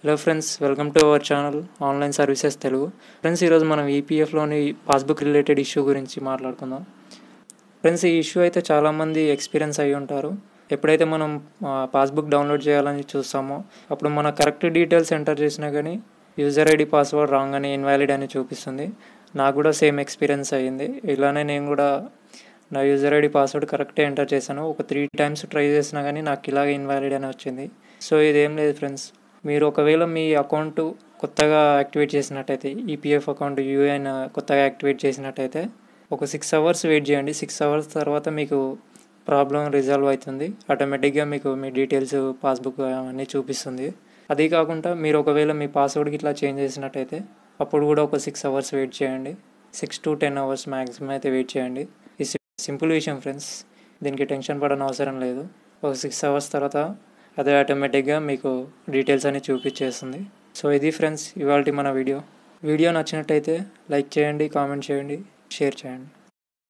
hello friends welcome to our channel online services Telugu friends ఈరోజు మనం ఈపీఎఫ్లోని passbook related issue గురించి మాట్లాడుకుందాం ఫ్రెండ్స్ ఈ ఇష్యూ అయితే చాలామంది ఎక్స్పీరియన్స్ అయ్యి ఉంటారు ఎప్పుడైతే మనం పాస్బుక్ డౌన్లోడ్ చేయాలని చూస్తామో అప్పుడు మన కరెక్ట్ డీటెయిల్స్ ఎంటర్ చేసినా కానీ యూజర్ ఐడి పాస్వర్డ్ రాంగ్ అని ఇన్వాలిడ్ అని చూపిస్తుంది నాకు కూడా సేమ్ ఎక్స్పీరియన్స్ అయ్యింది ఇలానే నేను కూడా నా యూజర్ ఐడి పాస్వర్డ్ కరెక్టే ఎంటర్ చేశాను ఒక త్రీ టైమ్స్ ట్రై చేసినా కానీ నాకు ఇలాగే ఇన్వాలిడ్ అని వచ్చింది సో ఇదేం లేదు ఫ్రెండ్స్ మీరు ఒకవేళ మీ అకౌంట్ కొత్తగా యాక్టివేట్ చేసినట్టయితే ఈపీఎఫ్ అకౌంట్ యూఏఎన్ కొత్తగా యాక్టివేట్ చేసినట్టయితే ఒక సిక్స్ అవర్స్ వెయిట్ చేయండి సిక్స్ అవర్స్ తర్వాత మీకు ప్రాబ్లం రిజాల్వ్ అవుతుంది ఆటోమేటిక్గా మీకు మీ డీటెయిల్స్ పాస్బుక్ అవన్నీ చూపిస్తుంది అది కాకుండా మీరు ఒకవేళ మీ పాస్వర్డ్కి ఇట్లా చేంజ్ చేసినట్టయితే అప్పుడు కూడా ఒక సిక్స్ అవర్స్ వెయిట్ చేయండి six to ten hours maximum అయితే వెయిట్ చేయండి ఈ సింపుల్ విషయం ఫ్రెండ్స్ దీనికి టెన్షన్ పడని అవసరం లేదు ఒక సిక్స్ అవర్స్ తర్వాత అదే ఆటోమేటిక్గా మీకు డీటెయిల్స్ అని చూపించేస్తుంది సో ఇది ఫ్రెండ్స్ ఇవాళ మన వీడియో వీడియో నచ్చినట్టయితే లైక్ చేయండి కామెంట్ చేయండి షేర్ చేయండి